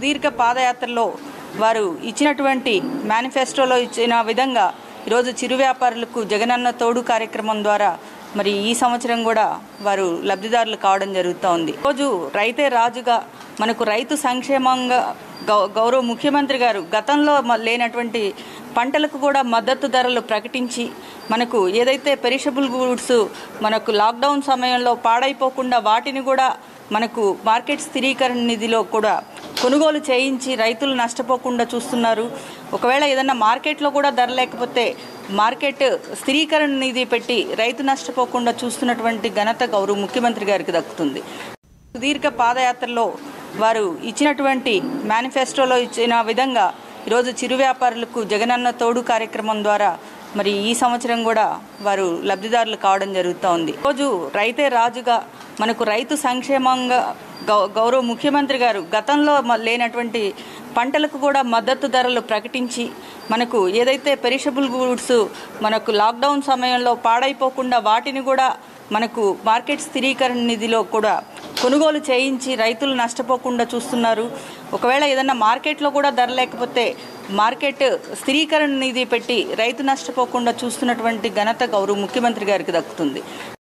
సుదీర్ఘ పాదయాత్రలో వారు ఇచ్చినటువంటి మేనిఫెస్టోలో ఇచ్చిన విధంగా ఈరోజు చిరు వ్యాపారులకు జగనన్న తోడు కార్యక్రమం ద్వారా మరి ఈ సంవత్సరం కూడా వారు లబ్ధిదారులు కావడం జరుగుతూ ఉంది రోజు రైతే రాజుగా మనకు రైతు సంక్షేమంగా గౌ గౌరవ ముఖ్యమంత్రి గారు గతంలో మ- లేనటువంటి పంటలకు కూడా మద్దతు ధరలు ప్రకటించి మనకు ఏదైతే పెరిషబుల్ గూడ్స్ మనకు లాక్డౌన్ సమయంలో పాడైపోకుండా వాటిని కూడా మనకు మార్కెట్ స్థిరీకరణ నిధిలో కూడా కొనుగోలు చేయించి రైతులు నష్టపోకుండా చూస్తున్నారు ఒకవేళ ఏదన్నా మార్కెట్లో కూడా ధర లేకపోతే మార్కెట్ స్థిరీకరణ నిధి పెట్టి రైతు నష్టపోకుండా చూస్తున్నటువంటి ఘనత గౌరవ ముఖ్యమంత్రి గారికి దక్కుతుంది సుదీర్ఘ పాదయాత్రలో వారు ఇచ్చినటువంటి మేనిఫెస్టోలో ఇచ్చిన విధంగా ఈరోజు చిరు వ్యాపారులకు జగనన్న తోడు కార్యక్రమం ద్వారా మరి ఈ సంవత్సరం కూడా వారు లబ్ధిదారులు కావడం జరుగుతూ ఉంది రోజు రైతే రాజుగా మనకు రైతు సంక్షేమంగా గౌ గౌరవ ముఖ్యమంత్రి గారు గతంలో మ- లేనటువంటి పంటలకు కూడా మద్దతు ధరలు ప్రకటించి మనకు ఏదైతే పెరిషబుల్ గూడ్స్ మనకు లాక్డౌన్ సమయంలో పాడైపోకుండా వాటిని కూడా మనకు మార్కెట్ స్థిరీకరణ నిధిలో కూడా కొనుగోలు చేయించి రైతులు నష్టపోకుండా చూస్తున్నారు ఒకవేళ ఏదన్నా మార్కెట్లో కూడా ధర లేకపోతే మార్కెట్ స్థిరీకరణ నిధి పెట్టి రైతు నష్టపోకుండా చూస్తున్నటువంటి ఘనత గౌరవ ముఖ్యమంత్రి గారికి దక్కుతుంది